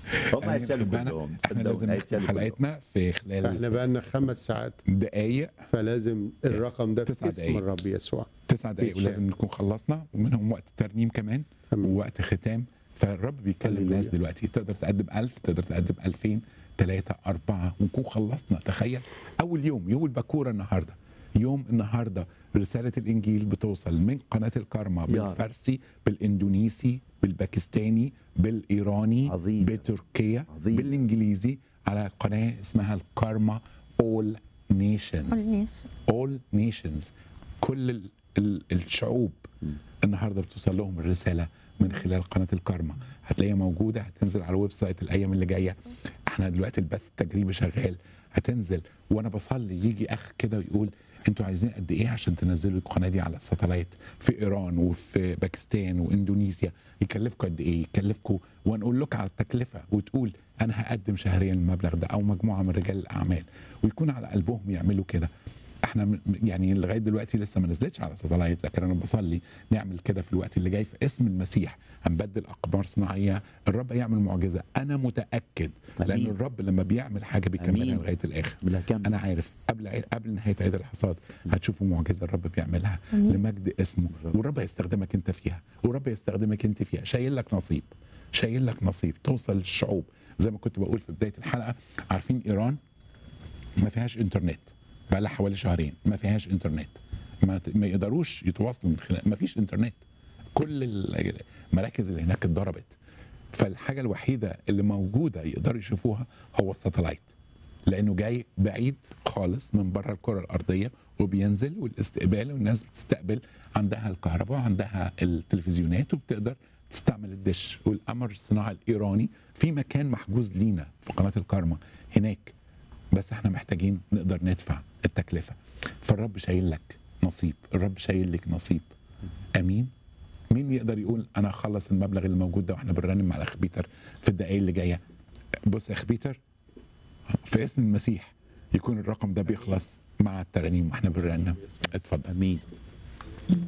هم هيتشالوا أحبائنا، كلهم احنا صدقوني، لازم نختم هيتشالوا كلهم. حلقتنا في خلال احنا بقالنا خمس ساعات دقائق فلازم الرقم ده تسع في اسم دقايق. الرب يسوع تسع دقائق يتشال. ولازم نكون خلصنا ومنهم وقت ترنيم كمان أمين. ووقت ختام فالرب بيكلم هللويا. ناس دلوقتي تقدر تقدم ألف تقدر تقدم ألفين ثلاثة أربعة ونكون خلصنا تخيل أول يوم يوم البكورة النهاردة يوم النهاردة رسالة الإنجيل بتوصل من قناة الكارما يا رب. بالفارسي بالإندونيسي بالباكستاني بالإيراني عظيم. بتركيا عظيم. بالإنجليزي على قناة اسمها الكارما All Nations all nations كل ال- ال- الشعوب النهارده بتوصل لهم الرساله من خلال قناه الكارما هتلاقيها موجوده هتنزل على الويب سايت الايام اللي جايه احنا دلوقتي البث التجريبي شغال هتنزل وانا بصلي يجي اخ كده ويقول انتوا عايزين قد ايه عشان تنزلوا القناه دي على الساتلايت في ايران وفي باكستان واندونيسيا يكلفكم قد ايه يكلفكم ونقول لك على التكلفه وتقول انا هقدم شهريا المبلغ ده او مجموعه من رجال الاعمال ويكون على قلبهم يعملوا كده احنا م- يعني لغايه دلوقتي لسه ما نزلتش على ساتلايت لكن انا بصلي نعمل كده في الوقت اللي جاي في اسم المسيح هنبدل اقمار صناعيه الرب يعمل معجزه انا متاكد لان أمين. الرب لما بيعمل حاجه بيكملها أمين. لغايه الاخر بلا كم انا عارف قبل عيد قبل نهايه عيد الحصاد هتشوفوا معجزه الرب بيعملها أمين. لمجد اسمه الرب. والرب هيستخدمك انت فيها والرب يستخدمك انت فيها شايل لك نصيب شايل لك نصيب توصل للشعوب زي ما كنت بقول في بدايه الحلقه عارفين ايران ما فيهاش انترنت بقى لها حوالي شهرين ما فيهاش انترنت ما, ت- ما يقدروش يتواصلوا من خلال ما فيش انترنت كل ال- المراكز اللي هناك اتضربت فالحاجه الوحيده اللي موجوده يقدروا يشوفوها هو الساتلايت لانه جاي بعيد خالص من بره الكره الارضيه وبينزل والاستقبال والناس بتستقبل عندها الكهرباء وعندها التلفزيونات وبتقدر تستعمل الدش والقمر الصناعي الايراني في مكان محجوز لينا في قناه الكارما هناك بس احنا محتاجين نقدر ندفع التكلفه فالرب شايل لك نصيب الرب شايل لك نصيب امين مين يقدر يقول انا اخلص المبلغ اللي موجود ده واحنا بنرنم مع الاخ بيتر في الدقايق اللي جايه بص يا اخ بيتر في اسم المسيح يكون الرقم ده بيخلص مع الترانيم واحنا بنرنم اتفضل امين